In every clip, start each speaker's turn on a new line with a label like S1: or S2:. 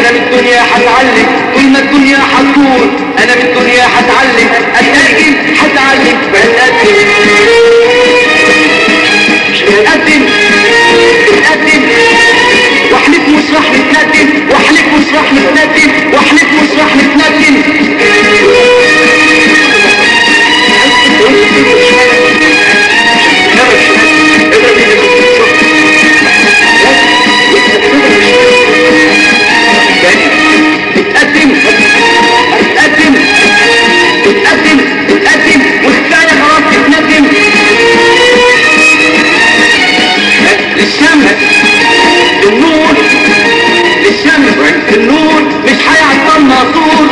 S1: انا من الدنيا هتعلم طول ما الدنيا هتدور انا من الدنيا هتعلم اتقدم هتعلم بتقدم بتقدم بتقدم واحلف مش راح نتندم واحلف مش راح نتندم واحلف مش راح نتندم تتقدم تتقدم تتقدم تتقدم وكفايه خلاص تتندم للشمس للنور للشمس النور مش هيعطلنا طول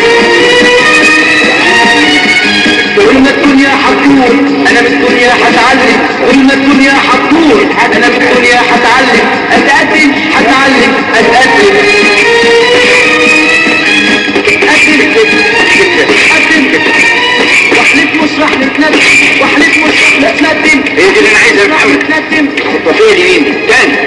S1: طول ما الدنيا هتدور انا من الدنيا هتعلم طول ما الدنيا هتدور انا من الدنيا هتعلم اتقدم هتعلم اتقدم اتقدم اتقدم واحلف مش راح نتندم واحلف مش راح نتندم
S2: هي دي اللي انا عايزها يا محمد
S1: نتندم
S2: الطفيه دي مين؟ تاني